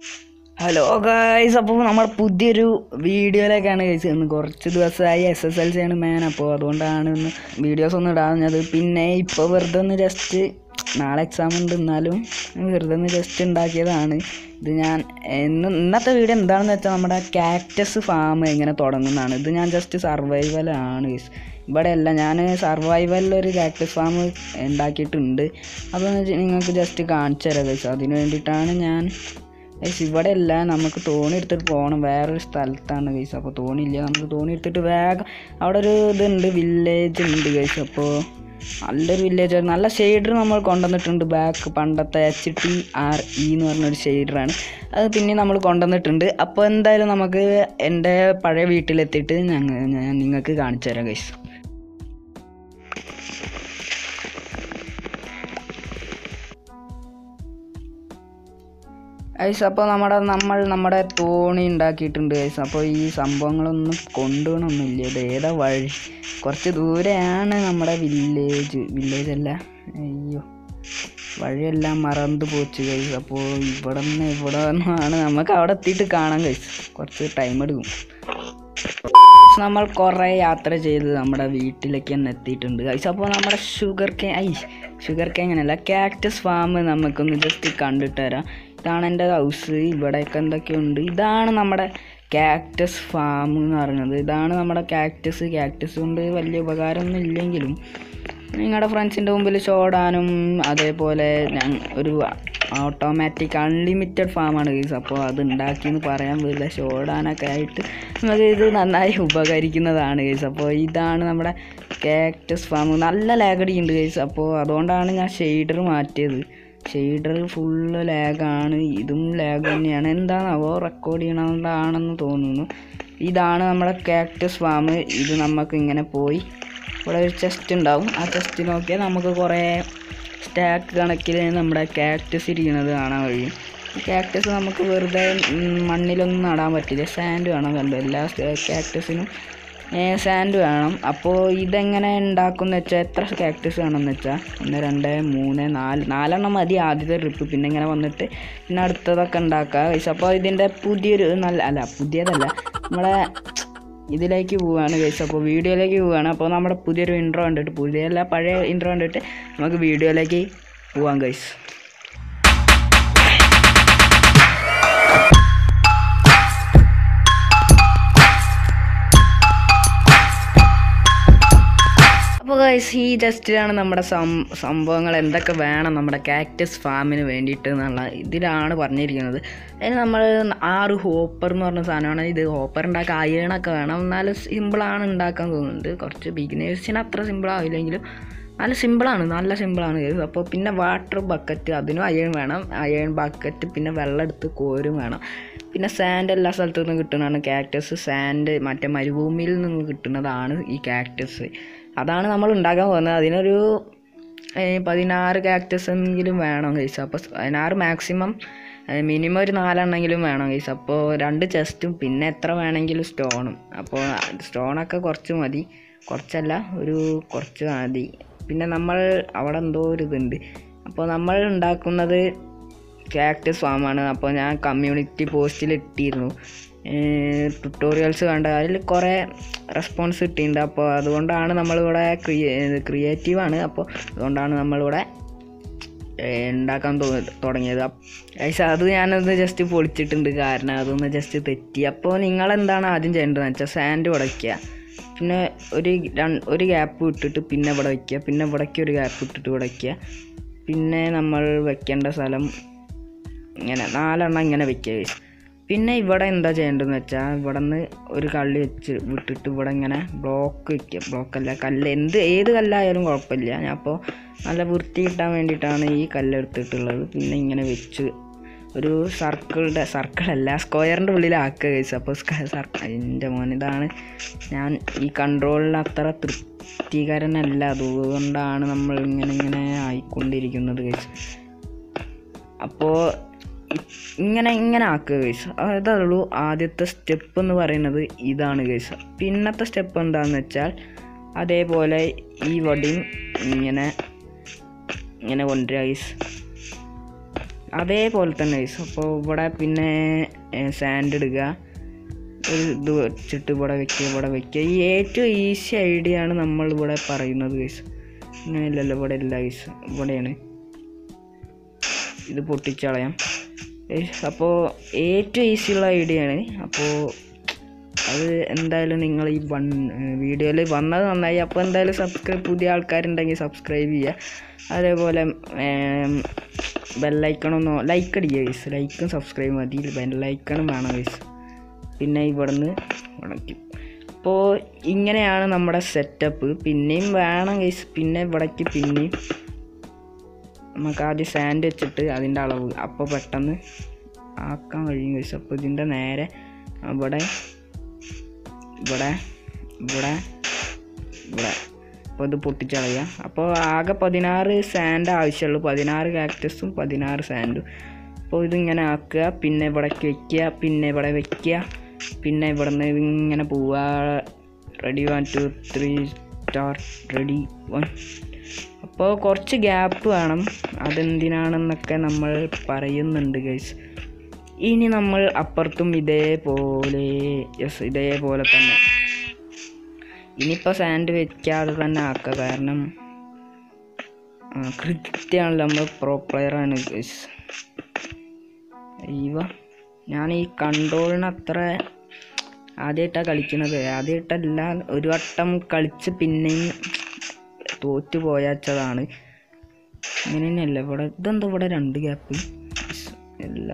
Hello guys അപ്പോൾ നമ്മുടെ പുതിയൊരു വീഡിയോയിലേക്കാണ് ഗൈസ് ഇന്ന് കുറച്ച് ദിവസമായി എസ് എസ് എൽ സി ആണ് മാൻ അപ്പോൾ അതുകൊണ്ടാണ് ഇന്ന് വീഡിയോസ് ഒന്നും ഇടാഞ്ഞത് പിന്നെ ഇപ്പോൾ വെറുതെ ഒന്ന് ജസ്റ്റ് നാളെ എക്സാം ഉണ്ട് എന്നാലും വെറുതെ ഒന്ന് ജസ്റ്റ് ഉണ്ടാക്കിയതാണ് ഇത് ഞാൻ ഇന്ന് ഇന്നത്തെ വീഡിയോ എന്താണെന്ന് വെച്ചാൽ നമ്മുടെ കാക്ടസ് ഫാം എങ്ങനെ തുടങ്ങുന്നതാണ് ഇത് ഞാൻ ജസ്റ്റ് സർവൈവലാണ് ഗൈസ് ഇവിടെ അല്ല ഞാൻ സർവൈവലിലൊരു കാക്ടസ് ഫാം ഉണ്ടാക്കിയിട്ടുണ്ട് അതൊന്ന് നിങ്ങൾക്ക് ജസ്റ്റ് കാണിച്ചു തരാം ഗൈസ് അതിന് വേണ്ടിയിട്ടാണ് ഞാൻ ഗൈസ് ഇവിടെ അല്ല നമുക്ക് തോണി എടുത്തിട്ട് പോകണം വേറൊരു സ്ഥലത്താണ് ഗൈസ് അപ്പോൾ തോണി ഇല്ല നമുക്ക് തോണി എടുത്തിട്ട് വേഗം അവിടെ ഒരു ഇതുണ്ട് വില്ലേജ് ഉണ്ട് ഗൈസ് അപ്പോൾ നല്ലൊരു വില്ലേജ് നല്ല ഷെയ്ഡർ നമ്മൾ കൊണ്ടുവന്നിട്ടുണ്ട് ബാക്ക് പണ്ടത്തെ എച്ച് ടി ആർ ഇ എന്ന് പറഞ്ഞൊരു ഷെയ്ഡറാണ് അത് പിന്നെ നമ്മൾ കൊണ്ടുവന്നിട്ടുണ്ട് അപ്പോൾ എന്തായാലും നമുക്ക് എൻ്റെ പഴയ വീട്ടിലെത്തിയിട്ട് ഞങ്ങൾ ഞാൻ നിങ്ങൾക്ക് കാണിച്ചു തരാം ഗൈസ് ഗൈസ് അപ്പോൾ നമ്മുടെ നമ്മൾ നമ്മുടെ തോണി ഉണ്ടാക്കിയിട്ടുണ്ട് ഗൈസ് അപ്പോൾ ഈ സംഭവങ്ങളൊന്നും കൊണ്ടുപോകണമൊന്നുമില്ല ഇത് ഏതാ വഴി കുറച്ച് ദൂരെയാണ് നമ്മുടെ വില്ലേജ് വില്ലേജ് അല്ല അയ്യോ വഴിയെല്ലാം മറന്നു പോച്ചു ഗൈസ് അപ്പോൾ ഇവിടെ നിന്ന് ഇവിടെ നിന്നാണ് നമുക്ക് അവിടെ എത്തിയിട്ട് കാണാം ഗൈസ് കുറച്ച് ടൈം എടുക്കും നമ്മൾ കുറേ യാത്ര ചെയ്ത് നമ്മുടെ വീട്ടിലേക്ക് തന്നെ എത്തിയിട്ടുണ്ട് ഗൈസ് അപ്പോൾ നമ്മുടെ ഷുഗർ കേ ഐ ഷുഗർ കേ അങ്ങനെയല്ല കാക്ടസ് ഫാം നമുക്കൊന്ന് ജസ്റ്റ് കണ്ടിട്ട് തരാം ഇതാണ് എൻ്റെ ഹൗസ് ഇവിടെയൊക്കെ എന്തൊക്കെയുണ്ട് ഇതാണ് നമ്മുടെ കാക്ടസ് ഫാം എന്ന് പറയുന്നത് ഇതാണ് നമ്മുടെ കാക്ടസ് കാക്ടസ് കൊണ്ട് വലിയ ഉപകാരമൊന്നും ഇല്ലെങ്കിലും നിങ്ങളുടെ ഫ്രണ്ട്സിൻ്റെ മുമ്പിൽ ചോടാനും അതേപോലെ ഞാൻ ഒരു ഓട്ടോമാറ്റിക് അൺലിമിറ്റഡ് ഫാമാണ് ഗീസ് അപ്പോൾ അത് ഉണ്ടാക്കിയെന്ന് പറയാൻ പറ്റില്ല ചോടാനൊക്കെ ആയിട്ട് നമുക്ക് ഇത് നന്നായി ഉപകരിക്കുന്നതാണ് ഗൈസ് അപ്പോൾ ഇതാണ് നമ്മുടെ കാക്ടസ് ഫാം നല്ല ലാഗടി ഉണ്ട് ഗൈസ് അപ്പോൾ അതുകൊണ്ടാണ് ഞാൻ ഷെയ്ഡർ മാറ്റിയത് ഷെയ്ഡർ ഫുള്ള് ലാഗാണ് ഇതും ലാഗ് തന്നെയാണ് എന്താണാവോ റെക്കോർഡ് ചെയ്യണതാണെന്ന് തോന്നുന്നു ഇതാണ് നമ്മുടെ കാക്ടസ് ഫാം ഇത് നമുക്ക് ഇങ്ങനെ പോയി ഇവിടെ ഒരു ചെസ്റ്റ് ഉണ്ടാവും ആ ചെസ്റ്റ് നോക്കിയാൽ നമുക്ക് കുറേ സ്റ്റാക്ക് കണക്കിൽ നമ്മുടെ കാക്ടസ് ഇരിക്കുന്നത് കാണാൻ കഴിയും ഈ കാക്ടസ് നമുക്ക് വെറുതെ ഉം, മണ്ണിലൊന്നും നടാൻ പറ്റില്ല സാൻഡ് വേണം കണ്ടോ എല്ലാ കാക്ടസിനും സാൻഡ് വേണം അപ്പോൾ ഇതെങ്ങനെ ഉണ്ടാക്കുമെന്ന് വെച്ചാൽ എത്ര കാക്ടസ് വേണമെന്ന് വെച്ചാൽ ഒന്ന് രണ്ട് മൂന്ന് നാല് നാലെണ്ണം മതി ആദ്യത്തെ ട്രിപ്പ് പിന്നെ ഇങ്ങനെ വന്നിട്ട് പിന്നെ അടുത്തതൊക്കെ ഉണ്ടാക്കുക ഗൈസ് അപ്പോൾ ഇതിൻ്റെ പുതിയൊരു നല്ല അല്ല പുതിയതല്ല നമ്മളെ ഇതിലേക്ക് പോവുകയാണ് ഗൈസ് അപ്പോൾ വീഡിയോയിലേക്ക് പോവുകയാണ് അപ്പോൾ നമ്മുടെ പുതിയൊരു ഇൻട്രോ കണ്ടിട്ട് പുതിയല്ല പഴയ ഇൻട്രോ കണ്ടിട്ട് നമുക്ക് വീഡിയോയിലേക്ക് പോവാം ഗൈസ് അപ്പോൾ ഗൈസ് ഈ ടെസ്റ്റിലാണ് നമ്മുടെ സം സംഭവങ്ങൾ എന്തൊക്കെ വേണം നമ്മുടെ കാക്ടസ് ഫാമിന് വേണ്ടിയിട്ട് എന്നുള്ള ഇതിലാണ് പറഞ്ഞിരിക്കുന്നത് അതിന് നമ്മൾ ആറ് ഹോപ്പർ എന്ന് പറഞ്ഞ സാധനമാണ് ഇത് ഹോപ്പർ ഉണ്ടാക്കാൻ അയണൊക്കെ വേണം എന്നാലും സിമ്പിളാണ് ഉണ്ടാക്കാൻ തോന്നുന്നുണ്ട് കുറച്ച് ബിഗിനേഴ്സിന് അത്ര സിമ്പിളാവില്ലെങ്കിലും നല്ല സിമ്പിളാണ് നല്ല സിമ്പിളാണ് ഗൈസ് അപ്പോൾ പിന്നെ വാട്ടർ ബക്കറ്റ് അതിനും അയൺ വേണം അയൺ ബക്കറ്റ് പിന്നെ വെള്ളം എടുത്ത് കോരും വേണം പിന്നെ സാൻഡ് എല്ലാ സ്ഥലത്തു നിന്നും കിട്ടുന്നതാണ് കാക്ടസ് സാൻഡ് മറ്റേ മരുഭൂമിയിൽ നിന്ന് കിട്ടുന്നതാണ് ഈ കാക്ടസ് അതാണ് നമ്മൾ ഉണ്ടാക്കാൻ പോകുന്നത് അതിനൊരു ഏ, പതിനാറ് കാക്ടസ് എങ്കിലും വേണം ഗൈസ് അപ്പോൾ പതിനാറ് മാക്സിമം മിനിമം ഒരു നാലെണ്ണെങ്കിലും വേണം ഗൈസ് അപ്പോൾ രണ്ട് ചെസ്റ്റും പിന്നെ എത്ര വേണമെങ്കിലും സ്റ്റോണും അപ്പോൾ സ്റ്റോണൊക്കെ കുറച്ച് മതി കുറച്ചല്ല ഒരു കുറച്ച് മതി പിന്നെ നമ്മൾ അവിടെ എന്തോ ഒരു ഇതുണ്ട് അപ്പോൾ നമ്മൾ ഉണ്ടാക്കുന്നത് കാക്ടസ് ഫാമാണ് അപ്പോൾ ഞാൻ കമ്മ്യൂണിറ്റി പോസ്റ്റിൽ ഇട്ടിരുന്നു ട്യൂട്ടോറിയൽസ് കണ്ട അതിൽ കുറേ റെസ്പോൺസ് കിട്ടിയിട്ടുണ്ട് അപ്പോൾ അതുകൊണ്ടാണ് നമ്മളിവിടെ ക്രിയേ ക്രിയേറ്റീവാണ് അപ്പോൾ അതുകൊണ്ടാണ് നമ്മളിവിടെ ഏഹ് ഉണ്ടാക്കാൻ തോ തുടങ്ങിയത് പക്ഷേ അത് ഞാനത് ജസ്റ്റ് പൊളിച്ചിട്ടുണ്ട് കാരണം അതൊന്ന് ജസ്റ്റ് തെറ്റി അപ്പോൾ നിങ്ങളെന്താണ് ആദ്യം ചെയ്യേണ്ടതെന്ന് വെച്ചാൽ സാൻഡ് ഉടയ്ക്കുക പിന്നെ ഒരു രണ്ട് ഒരു ഗ്യാപ്പ് ഇട്ടിട്ട് പിന്നെ ഇവിടെ വയ്ക്കുക പിന്നെ ഇവിടേക്ക് ഒരു ഗ്യാപ്പ് ഇട്ടിട്ട് ഇവിടെ വയ്ക്കുക പിന്നെ നമ്മൾ വെക്കേണ്ട സ്ഥലം ഇങ്ങനെ നാലെണ്ണം ഇങ്ങനെ വെക്കുക guys. പിന്നെ ഇവിടെ എന്താ ചെയ്യേണ്ടതെന്ന് വെച്ചാൽ ഇവിടെ നിന്ന് ഒരു കല്ല് വെച്ച് വിട്ടിട്ട് ഇവിടെ ഇങ്ങനെ ബ്ലോക്ക് വെക്കുക ബ്ലോക്കല്ല കല്ല് എന്ത് ഏത് കല്ലായാലും കുഴപ്പമില്ല ഞാൻ അപ്പോൾ നല്ല വൃത്തി കിട്ടാൻ വേണ്ടിയിട്ടാണ് ഈ കല്ല് എടുത്തിട്ടുള്ളത് പിന്നെ ഇങ്ങനെ വെച്ച് ഒരു സർക്കിളുടെ സർക്കിളല്ല സ്ക്വയറിൻ്റെ ഉള്ളിലാക്കുക കഴിച്ചു അപ്പോൾ സർക്കിൾ എൻ്റെ മോൻ ഇതാണ് ഞാൻ ഈ കൺട്രോളിന് അത്ര തൃപ്തികരനല്ല അതുകൊണ്ടാണ് നമ്മൾ ഇങ്ങനെ ഇങ്ങനെ ആയിക്കൊണ്ടിരിക്കുന്നത് കഴിച്ചു അപ്പോൾ ഇങ്ങനെ ഇങ്ങനെ ആക്കുക ഗൈസ് അതുള്ളൂ ആദ്യത്തെ സ്റ്റെപ്പ് എന്ന് പറയുന്നത് ഇതാണ് ഗൈസ് പിന്നത്തെ സ്റ്റെപ്പ് എന്താണെന്ന് വെച്ചാൽ അതേപോലെ ഈ വടിയും ഇങ്ങനെ ഇങ്ങനെ കൊണ്ടുവരിക ഗൈസ് അതേപോലെ തന്നെ ഗൈസ് അപ്പോൾ ഇവിടെ പിന്നെ സാൻഡ് ഇടുക ഒരു ഇത് വെച്ചിട്ട് ഇവിടെ വെക്കുക ഇവിടെ വെക്കുക ഈ ഏറ്റവും ഈസി ഐഡിയ ആണ് നമ്മൾ ഇവിടെ പറയുന്നത് ഗൈസ് അങ്ങനെയല്ലല്ലോ ഇവിടെ ഇല്ല ഗൈസ് ഇവിടെയാണ് ഇത് പൊട്ടിച്ചളയാം അപ്പോൾ ഏറ്റവും ഈസിയുള്ള ഐഡിയ ആണ് അപ്പോൾ അത് എന്തായാലും നിങ്ങൾ ഈ വൺ വീഡിയോയിൽ വന്നത് നന്നായി അപ്പോൾ എന്തായാലും സബ്സ്ക്രൈബ് പുതിയ ആൾക്കാരുണ്ടെങ്കിൽ സബ്സ്ക്രൈബ് ചെയ്യുക അതേപോലെ ബെല്ലൈക്കണൊന്നോ ലൈക്ക് അടിക്കുക ഗൈസ് ലൈക്കും സബ്സ്ക്രൈബ് മതി ബെല്ലൈക്കണും വേണം ഗൈസ് പിന്നെ ഇവിടുന്ന് ഉണക്കും അപ്പോൾ ഇങ്ങനെയാണ് നമ്മുടെ സെറ്റപ്പ് പിന്നെയും വേണം ഗൈസ് പിന്നെ ഇവിടേക്ക് പിന്നെയും നമുക്ക് ആദ്യം സാൻഡ് വെച്ചിട്ട് അതിൻ്റെ അളവ് അപ്പോൾ പെട്ടെന്ന് ആക്കാൻ കഴിയും ഗൈസ് അപ്പോൾ ഇതിൻ്റെ നേരെ അവിടെ ഇവിടെ ഇവിടെ ഇവിടെ അപ്പോൾ ഇത് പൊട്ടിച്ചളയുക അപ്പോൾ ആകെ പതിനാറ് സാൻഡ് ആവശ്യമുള്ളൂ പതിനാറ് കാക്ടസും പതിനാറ് സാൻഡും അപ്പോൾ ഇതിങ്ങനെ ആക്കുക പിന്നെ ഇവിടേക്ക് വെക്കുക പിന്നെ ഇവിടെ വെക്കുക പിന്നെ ഇവിടെ നിന്ന് ഇങ്ങനെ പോവുക ready one two three start ready one അപ്പോൾ കുറച്ച് ഗ്യാപ്പ് വേണം അതെന്തിനാണെന്നൊക്കെ നമ്മൾ പറയുന്നുണ്ട് ഗൈസ് ഇനി നമ്മൾ അപ്പുറത്തും ഇതേപോലെ യെസ് ഇതേപോലെ തന്നെ ഇനിയിപ്പോൾ സാൻഡ് വെക്കാതെ തന്നെ ആക്കുക കാരണം കൃത്യമാണല്ലോ നമ്മൾ പ്രോ പ്ലെയറാണ് ഗൈസ് ഇവ ഞാൻ ഈ കൺട്രോളിന് അത്ര ആദ്യമായിട്ടാണ് കളിക്കുന്നത് ആദ്യമായിട്ടല്ല ഒരു വട്ടം കളിച്ച് പിന്നെയും തോറ്റു പോയച്ചതാണ് ഇങ്ങനെ തന്നെയല്ല ഇവിടെ ഇതെന്താ ഇവിടെ രണ്ട് ഗ്യാപ്പ് ഇല്ല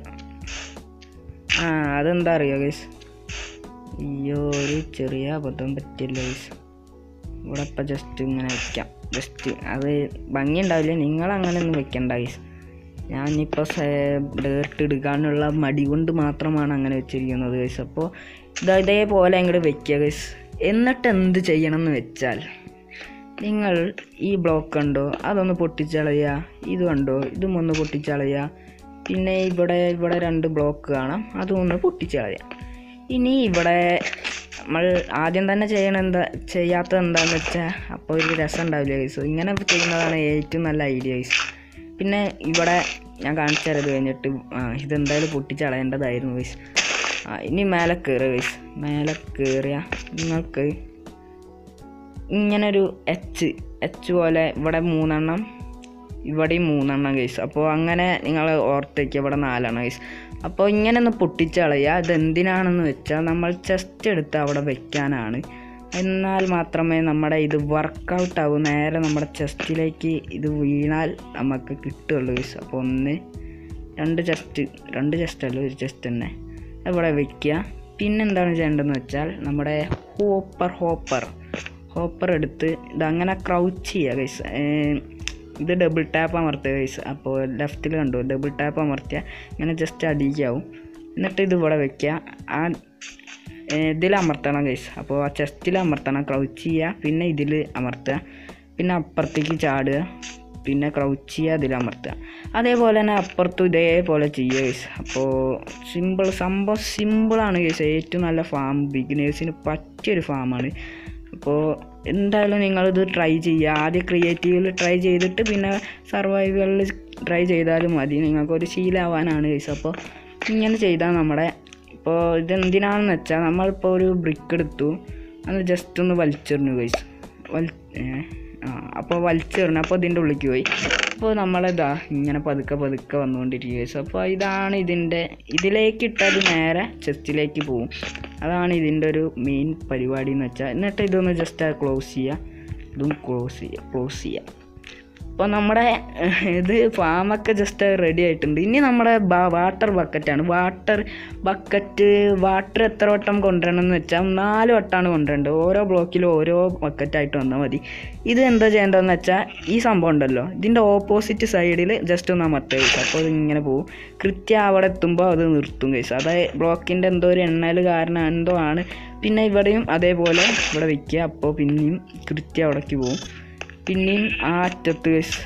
ആ അതെന്താ അറിയോ ഗൈസ് അയ്യോ ഒരു ചെറിയ അബദ്ധം പറ്റില്ല ഗൈസ് ഇവിടെ ഇപ്പം ജസ്റ്റ് ഇങ്ങനെ വെക്കാം ജസ്റ്റ് അത് ഭംഗി ഉണ്ടാവില്ല നിങ്ങൾ അങ്ങനെ ഒന്നും വെക്കണ്ട ഗൈസ് ഞാനിപ്പോൾ ഡേർട്ട് എടുക്കാനുള്ള മടി കൊണ്ട് മാത്രമാണ് അങ്ങനെ വെച്ചിരിക്കുന്നത് ഗൈസ് അപ്പോൾ ഇത് ഇതേപോലെ അങ്ങോട്ട് വെക്കുക ഗൈസ് എന്നിട്ട് എന്ത് ചെയ്യണം എന്ന് വെച്ചാൽ നിങ്ങൾ ഈ ബ്ലോക്ക് കണ്ടോ അതൊന്ന് പൊട്ടിച്ചളയുക ഇത് കണ്ടോ ഇതും ഒന്ന് പൊട്ടിച്ചളയുക പിന്നെ ഇവിടെ ഇവിടെ രണ്ട് ബ്ലോക്ക് കാണാം അതും ഒന്ന് പൊട്ടിച്ചളയുക ഇനി ഇവിടെ നമ്മൾ ആദ്യം തന്നെ ചെയ്യണ എന്താ ചെയ്യാത്തത് എന്താണെന്ന് വെച്ചാൽ അപ്പോൾ ഒരു രസം ഉണ്ടാവില്ല ഗൈസ് ഇങ്ങനെ ചെയ്യുന്നതാണ് ഏറ്റവും നല്ല ഐഡിയ ഗൈസ് പിന്നെ ഇവിടെ ഞാൻ കാണിച്ചു തരാം ഇത് കഴിഞ്ഞിട്ട് ആ ഇതെന്തായാലും പൊട്ടിച്ചളയേണ്ടതായിരുന്നു ഗൈസ് ആ ഇനി മേലെ കയറുക ഗൈസ് മേലെ കയറിയ നിങ്ങൾക്ക് ഇങ്ങനൊരു എച്ച് എച്ച് പോലെ ഇവിടെ മൂന്നെണ്ണം ഇവിടെയും മൂന്നെണ്ണം ഗൈസ് അപ്പോൾ അങ്ങനെ നിങ്ങൾ ഓർത്തേക്ക് ഇവിടെ നാലെണ്ണം ഗൈസ് അപ്പോൾ ഇങ്ങനെ ഒന്ന് പൊട്ടിച്ചളയുക ഇത് എന്തിനാണെന്ന് വെച്ചാൽ നമ്മൾ ചെസ്റ്റ് എടുത്ത് അവിടെ വെക്കാനാണ് എന്നാൽ മാത്രമേ നമ്മുടെ ഇത് വർക്കൗട്ട് ആവൂ നേരെ നമ്മുടെ ചെസ്റ്റിലേക്ക് ഇത് വീണാൽ നമുക്ക് കിട്ടുള്ളൂ ഗൈസ് അപ്പോൾ ഒന്ന് രണ്ട് ചെസ്റ്റ് രണ്ട് ചെസ്റ്റ് അല്ല ഒരു ചെസ്റ്റ് തന്നെ ഇവിടെ വെക്കുക പിന്നെന്താണ് ചെയ്യേണ്ടതെന്ന് വെച്ചാൽ നമ്മുടെ ഹോപ്പർ ഹോപ്പർ ഹോപ്പർ എടുത്ത് ഇതങ്ങനെ ക്രൗച്ച് ചെയ്യുക ഗൈസ് ഇത് ഡബിൾ ടാപ്പ് അമർത്തുക ഗൈസ് അപ്പോൾ ലെഫ്റ്റിൽ കണ്ടു ഡബിൾ ടാപ്പ് അമർത്തിയാൽ ഇങ്ങനെ ജസ്റ്റ് അടിക്കാവും എന്നിട്ട് ഇത് ഇവിടെ വെക്കുക ആ ഇതിൽ അമർത്തണം ഗൈസ് അപ്പോൾ ആ ചെസ്റ്റിൽ അമർത്തണം ക്രൗച്ച് ചെയ്യുക പിന്നെ ഇതിൽ അമർത്തുക പിന്നെ അപ്പുറത്തേക്ക് ചാടുക പിന്നെ ക്രൗച്ച് ചെയ്യുക അതിൽ അമർത്തുക അതേപോലെ തന്നെ അപ്പുറത്തും ഇതേപോലെ ചെയ്യുക ഗൈസ് അപ്പോൾ സിമ്പിൾ സംഭവം സിമ്പിളാണ് ഗൈസ് ഏറ്റവും നല്ല ഫാം ബിഗിനേഴ്സിന് പറ്റിയൊരു ഫാമാണ് അപ്പോൾ എന്തായാലും നിങ്ങളിത് ട്രൈ ചെയ്യുക ആദ്യം ക്രിയേറ്റീവിൽ ട്രൈ ചെയ്തിട്ട് പിന്നെ സർവൈവലിൽ ട്രൈ ചെയ്താലും മതി നിങ്ങൾക്കൊരു ശീലമാവാനാണ് ഗൈസ് അപ്പോൾ ഇങ്ങനെ ചെയ്താൽ നമ്മുടെ ഇപ്പോൾ ഇതെന്തിനാണെന്ന് വെച്ചാൽ നമ്മളിപ്പോൾ ഒരു ബ്രിക്ക് എടുത്തു അത് ജസ്റ്റ് ഒന്ന് വലിച്ചെറിഞ്ഞു ഗൈസ് വലി ആ അപ്പോൾ വലിച്ചെറിഞ്ഞു അപ്പോൾ ഇതിൻ്റെ ഉള്ളിലേക്ക് പോയി അപ്പോൾ നമ്മളിതാ ഇങ്ങനെ പതുക്കെ പതുക്കെ വന്നുകൊണ്ടിരിക്കുക ഗൈസ് അപ്പോൾ ഇതാണ് ഇതിൻ്റെ ഇതിലേക്ക് ഇട്ടത് നേരെ ചെസ്റ്റിലേക്ക് പോവും അതാണ് ഇതിൻ്റെ ഒരു മെയിൻ പരിപാടി എന്ന് വെച്ചാൽ എന്നിട്ട് ഇതൊന്ന് ജസ്റ്റ് ക്ലോസ് ചെയ്യുക ഇതും ക്ലോസ് ചെയ്യുക ക്ലോസ് ചെയ്യുക അപ്പോൾ നമ്മുടെ ഇത് ഫാമൊക്കെ ജസ്റ്റ് റെഡി ആയിട്ടുണ്ട് ഇനി നമ്മുടെ വാട്ടർ ബക്കറ്റാണ് വാട്ടർ ബക്കറ്റ് വാട്ടർ എത്ര വട്ടം കൊണ്ടുവരണം എന്ന് വെച്ചാൽ നാല് വട്ടമാണ് കൊണ്ടുവരേണ്ടത് ഓരോ ബ്ലോക്കിലും ഓരോ ബക്കറ്റായിട്ട് വന്നാൽ മതി ഇത് എന്താ ചെയ്യേണ്ടതെന്ന് വെച്ചാൽ ഈ സംഭവം ഉണ്ടല്ലോ ഇതിൻ്റെ ഓപ്പോസിറ്റ് സൈഡിൽ ജസ്റ്റ് ഒന്ന് അമർത്തുക കഴിച്ചു അപ്പോൾ ഇതിങ്ങനെ പോകും കൃത്യം അവിടെ എത്തുമ്പോൾ അത് നിർത്തും കഴിച്ചു അതായത് ബ്ലോക്കിൻ്റെ എന്തോ ഒരു എണ്ണൽ കാരണം എന്തോ ആണ് പിന്നെ ഇവിടെയും അതേപോലെ ഇവിടെ വയ്ക്കുക അപ്പോൾ പിന്നെയും കൃത്യം അവിടേക്ക് പോകും പിന്നെയും ആ അറ്റത്ത് ഗൈസ്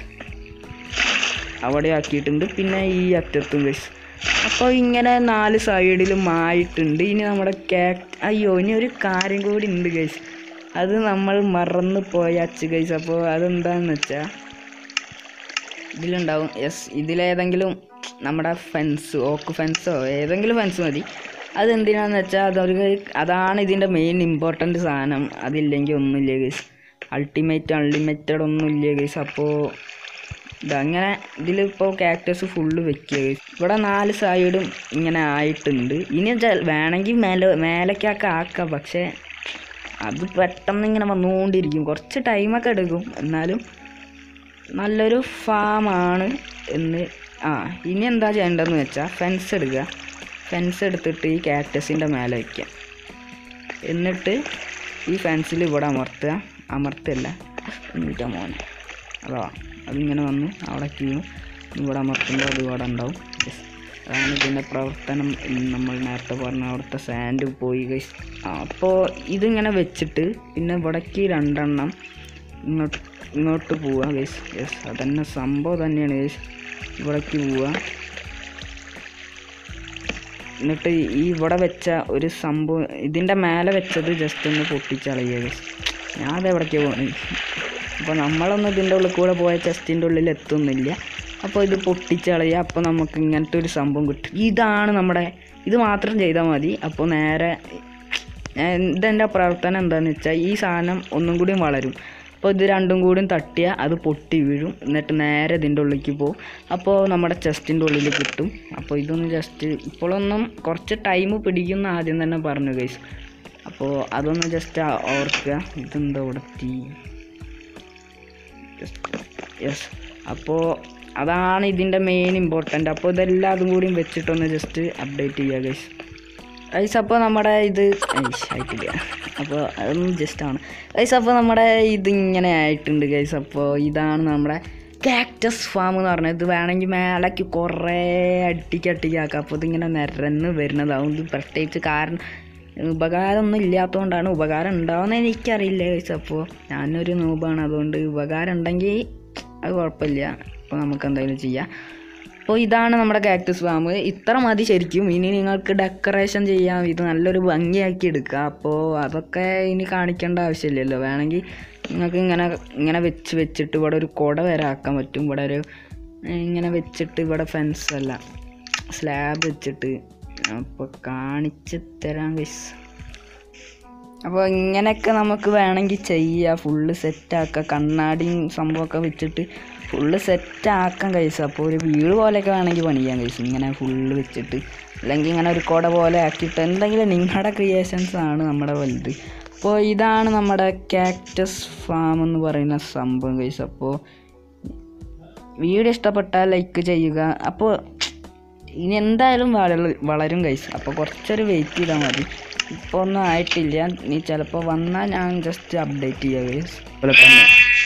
അവിടെ ആക്കിയിട്ടുണ്ട് പിന്നെ ഈ അറ്റത്തും ഗൈസ് അപ്പോൾ ഇങ്ങനെ നാല് സൈഡിലും ആയിട്ടുണ്ട് ഇനി നമ്മുടെ കാക് അയ്യോ ഇനി ഒരു കാര്യം കൂടി ഉണ്ട് ഗൈസ് അത് നമ്മൾ മറന്നു പോയ അച്ച് ഗൈസ് അപ്പോൾ അതെന്താണെന്ന് വെച്ചാൽ ഇതിലുണ്ടാവും യെസ് ഇതിലേതെങ്കിലും നമ്മുടെ ഫെൻസ് ഓക്ക് ഫെൻസോ ഏതെങ്കിലും ഫെൻസ് മതി അതെന്തിനാന്ന് വെച്ചാൽ അതൊരു അതാണ് ഇതിൻ്റെ മെയിൻ ഇമ്പോർട്ടൻ്റ് സാധനം അതില്ലെങ്കിൽ ഒന്നുമില്ല ഗൈസ് അൾട്ടിമേറ്റ് അൺലിമിറ്റഡ് ഒന്നുമില്ല ഗൈസ് അപ്പോൾ ഇതങ്ങനെ ഇതിലിപ്പോൾ കാക്ടസ് ഫുള്ള് വെക്കുക guys. ഇവിടെ നാല് സൈഡും ഇങ്ങനെ ആയിട്ടുണ്ട് ഇനി ചെ- വേണമെങ്കിൽ മേലെ മേലേക്കൊക്കെ ആക്കാം പക്ഷേ അത് പെട്ടെന്ന് ഇങ്ങനെ വന്നുകൊണ്ടിരിക്കും കുറച്ച് ടൈമൊക്കെ എടുക്കും എന്നാലും നല്ലൊരു ഫാമാണ് എന്ന് ആ ഇനി എന്താ ചെയ്യേണ്ടതെന്ന് വെച്ചാൽ ഫെൻസ് എടുക്കുക ഫെൻസ് എടുത്തിട്ട് ഈ കാക്ടസിൻ്റെ മേലെ വയ്ക്കുക എന്നിട്ട് ഈ ഫെൻസിൽ ഇവിടെ അമർത്തുക അമർത്തല്ല എന്നിട്ട് മോനെ അതാ അതിങ്ങനെ വന്ന് അവിടെ വീണു ഇവിടെ അമർത്തുമ്പോൾ അത് ഇവിടെ ഉണ്ടാവും Yes. അതാണ് ഇതിൻ്റെ പ്രവർത്തനം എന്ന് നമ്മൾ നേരത്തെ പറഞ്ഞ അവിടുത്തെ സാൻഡ് പോയി guys. ആ അപ്പോൾ ഇതിങ്ങനെ വെച്ചിട്ട് പിന്നെ ഇവിടേക്ക് രണ്ടെണ്ണം ഇങ്ങോട്ട് ഇങ്ങോട്ട് പോവുക ഗൈസ് യെസ് അതന്നെ സംഭവം തന്നെയാണ് ഗൈസ് ഇവിടേക്ക് പോവുക എന്നിട്ട് ഈ ഇവിടെ വെച്ച ഒരു സംഭവം ഇതിൻ്റെ മേലെ വെച്ചത് ജസ്റ്റ് ഒന്ന് പൊട്ടിച്ചളയുക ഗൈസ് ഞാൻ അത് എവിടേക്ക് പോകണം അപ്പോൾ നമ്മളൊന്നും ഇതിൻ്റെ ഉള്ളിൽ കൂടെ പോയ ചെസ്റ്റിൻ്റെ ഉള്ളിൽ എത്തുന്നില്ല അപ്പോൾ ഇത് പൊട്ടിച്ചളയുക അപ്പോൾ നമുക്ക് ഇങ്ങനത്തെ ഒരു സംഭവം കിട്ടും ഇതാണ് നമ്മുടെ ഇത് മാത്രം ചെയ്താൽ മതി അപ്പോൾ നേരെ ഞാൻ- ഇതെൻ്റെ പ്രവർത്തനം എന്താണെന്ന് വെച്ചാൽ ഈ സാധനം ഒന്നും കൂടി വളരും അപ്പോൾ ഇത് രണ്ടും കൂടിയും തട്ടിയാൽ അത് പൊട്ടി വീഴും എന്നിട്ട് നേരെ ഇതിൻ്റെ ഉള്ളിലേക്ക് പോകും അപ്പോൾ നമ്മുടെ ചെസ്റ്റിൻ്റെ ഉള്ളിൽ കിട്ടും അപ്പോൾ ഇതൊന്ന് ജസ്റ്റ് ഇപ്പോഴൊന്നും കുറച്ച് ടൈം പിടിക്കുന്ന ആദ്യം തന്നെ പറഞ്ഞു ഗൈസ് അപ്പോൾ അതൊന്ന് ജസ്റ്റ് ഓർക്കുക ഇതെന്താ ഇവിടെ തീ യെസ് അപ്പോൾ അതാണ് ഇതിൻ്റെ മെയിൻ ഇമ്പോർട്ടൻ്റ് അപ്പോൾ ഇതെല്ലാം അതും കൂടിയും വെച്ചിട്ടൊന്ന് ജസ്റ്റ് അപ്ഡേറ്റ് ചെയ്യുക ഗൈസ് ഗൈസ് അപ്പോൾ നമ്മുടെ ഇത് ഐഷ് ആയിട്ടില്ല അപ്പോൾ അതൊന്നും ജസ്റ്റ് ആണ് ഗൈസ് അപ്പോൾ നമ്മുടെ ഇത് ഇങ്ങനെ ആയിട്ടുണ്ട് ഗൈസ് അപ്പോൾ ഇതാണ് നമ്മുടെ കാക്ടസ് ഫാം എന്ന് പറഞ്ഞത് ഇത് വേണമെങ്കിൽ മേലേക്ക് കുറേ അട്ടിക്ക് അട്ടിക്ക് ആക്കാം അപ്പോൾ ഇതിങ്ങനെ നിരന്ന് വരുന്നതാവും ഇത് പ്രത്യേകിച്ച് കാരണം ഉപകാരമൊന്നും ഇല്ലാത്തതുകൊണ്ടാണ് ഉപകാരം ഉണ്ടാവുമെന്ന് എനിക്കറിയില്ല ഗൈസ് അപ്പോൾ ഞാനൊരു നൂബാണ് അതുകൊണ്ട് ഉപകാരം ഉണ്ടെങ്കിൽ അത് കുഴപ്പമില്ല അപ്പോൾ നമുക്ക് എന്തായാലും ചെയ്യാം അപ്പോൾ ഇതാണ് നമ്മുടെ കാക്ടസ് ഫാം ഇത്ര മതി ശരിക്കും ഇനി നിങ്ങൾക്ക് ഡെക്കറേഷൻ ചെയ്യാം ഇത് നല്ലൊരു ഭംഗിയാക്കി എടുക്കുക അപ്പോൾ അതൊക്കെ ഇനി കാണിക്കേണ്ട ആവശ്യമില്ലല്ലോ വേണമെങ്കിൽ നിങ്ങൾക്ക് ഇങ്ങനെ ഇങ്ങനെ വെച്ച് വെച്ചിട്ട് ഇവിടെ ഒരു കുട വരെ ആക്കാൻ പറ്റും ഇവിടെ ഒരു ഏ, ഇങ്ങനെ വെച്ചിട്ട് ഇവിടെ ഫെൻസ് അല്ല സ്ലാബ് വെച്ചിട്ട് അപ്പോൾ കാണിച്ച് തരാം ഗൈസ് അപ്പോൾ ഇങ്ങനെയൊക്കെ നമുക്ക് വേണമെങ്കിൽ ചെയ്യാം ഫുള്ള് സെറ്റാക്കാം കണ്ണാടിയും സംഭവമൊക്കെ വെച്ചിട്ട് ഫുള്ള് സെറ്റാക്കാം കൈസ് അപ്പോൾ ഒരു വീട് പോലെയൊക്കെ വേണമെങ്കിൽ പണിയാം കൈസ് ഇങ്ങനെ ഫുള്ള് വെച്ചിട്ട് അല്ലെങ്കിൽ ഇങ്ങനെ ഒരു കുട പോലെ ആക്കിയിട്ട് എന്തെങ്കിലും നിങ്ങളുടെ ക്രിയേഷൻസ് ആണ് നമ്മുടെ വലുത് അപ്പോൾ ഇതാണ് നമ്മുടെ കാക്ടസ് ഫാം എന്ന് പറയുന്ന സംഭവം കൈസ് അപ്പോൾ വീഡിയോ ഇഷ്ടപ്പെട്ടാൽ ലൈക്ക് ചെയ്യുക അപ്പോൾ ഇനി എന്തായാലും വള- വളരും കൈസ് അപ്പോൾ കുറച്ചൊരു വെയിറ്റ് ചെയ്താൽ മതി ഇപ്പോൾ ഒന്നും ആയിട്ടില്ല നീ ചിലപ്പോൾ വന്നാൽ ഞാൻ ജസ്റ്റ് അപ്ഡേറ്റ് ചെയ്യാം ഗൈസ് അതുപോലെ തന്നെ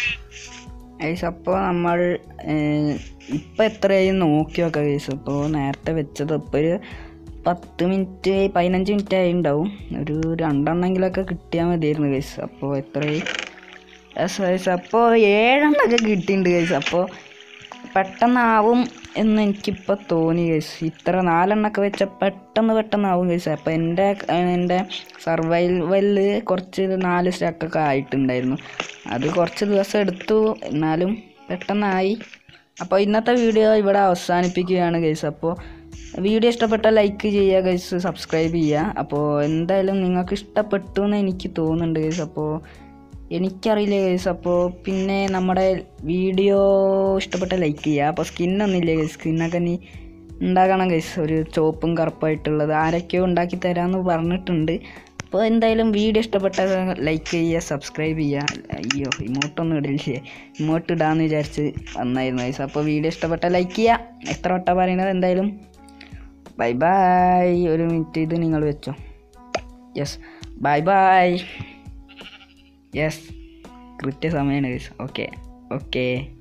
ഗൈസ് അപ്പോൾ നമ്മൾ ഇപ്പം എത്രയായി നോക്കി നോക്കാം ഗൈസ് അപ്പോൾ നേരത്തെ വെച്ചത് ഇപ്പോൾ ഒരു പത്ത് മിനിറ്റ് പതിനഞ്ച് മിനിറ്റ് ആയി ഉണ്ടാവും ഒരു രണ്ടെണ്ണെങ്കിലൊക്കെ കിട്ടിയാൽ മതിയായിരുന്നു ഗൈസ് അപ്പോൾ എത്രയായി യെസ് ഗൈസ് അപ്പോൾ ഏഴെണ്ണമൊക്കെ കിട്ടിയിട്ടുണ്ട് ഗൈസ് അപ്പോൾ പെട്ടെന്നാവും എന്ന് എനിക്കിപ്പോൾ തോന്നി ഗൈസ് ഇത്ര നാലെണ്ണൊക്കെ വെച്ച പെട്ടെന്ന് പെട്ടെന്നാവും ഗൈസ് അപ്പോൾ എൻ്റെ എൻ്റെ സർവൈവലിൽ കുറച്ച് നാല് സ്റ്റക്കൊക്കെ ആയിട്ടുണ്ടായിരുന്നു അത് കുറച്ച് ദിവസം എടുത്തു എന്നാലും പെട്ടെന്നായി അപ്പോൾ ഇന്നത്തെ വീഡിയോ ഇവിടെ അവസാനിപ്പിക്കുകയാണ് ഗൈസ് അപ്പോൾ വീഡിയോ ഇഷ്ടപ്പെട്ടാൽ ലൈക്ക് ചെയ്യുക ഗൈസ് സബ്സ്ക്രൈബ് ചെയ്യുക അപ്പോൾ എന്തായാലും നിങ്ങൾക്ക് ഇഷ്ടപ്പെട്ടു എന്ന് എനിക്ക് തോന്നുന്നുണ്ട് ഗൈസ് അപ്പോൾ എനിക്കറിയില്ല ഗൈസ് അപ്പോൾ പിന്നെ നമ്മുടെ വീഡിയോ ഇഷ്ടപ്പെട്ട ലൈക്ക് ചെയ്യുക അപ്പോൾ സ്കിന്നൊന്നുമില്ല ഗൈസ് സ്കിന്നൊക്കെ നീ ഉണ്ടാക്കണം ഗൈസ് ഒരു ചുവപ്പും കറുപ്പായിട്ടുള്ളത് ആരൊക്കെയോ ഉണ്ടാക്കി തരാമെന്ന് പറഞ്ഞിട്ടുണ്ട് അപ്പോൾ എന്തായാലും വീഡിയോ ഇഷ്ടപ്പെട്ട ലൈക്ക് ചെയ്യുക സബ്സ്ക്രൈബ് ചെയ്യുക അയ്യോ ഇമോട്ടൊന്നും ഇടില്ലേ ഇമോട്ട് ഇടാമെന്ന് വിചാരിച്ച് വന്നായിരുന്നു ഗൈസ് അപ്പോൾ വീഡിയോ ഇഷ്ടപ്പെട്ട ലൈക്ക് ചെയ്യുക എത്ര വട്ടം പറയുന്നത് എന്തായാലും ബൈ ബൈ ഒരു മിനിറ്റ് ഇത് നിങ്ങൾ വെച്ചോ യെസ് ബൈ ബൈ യെസ് കൃത്യസമയമാണ് ഗൈസ് ഓക്കെ ഓക്കെ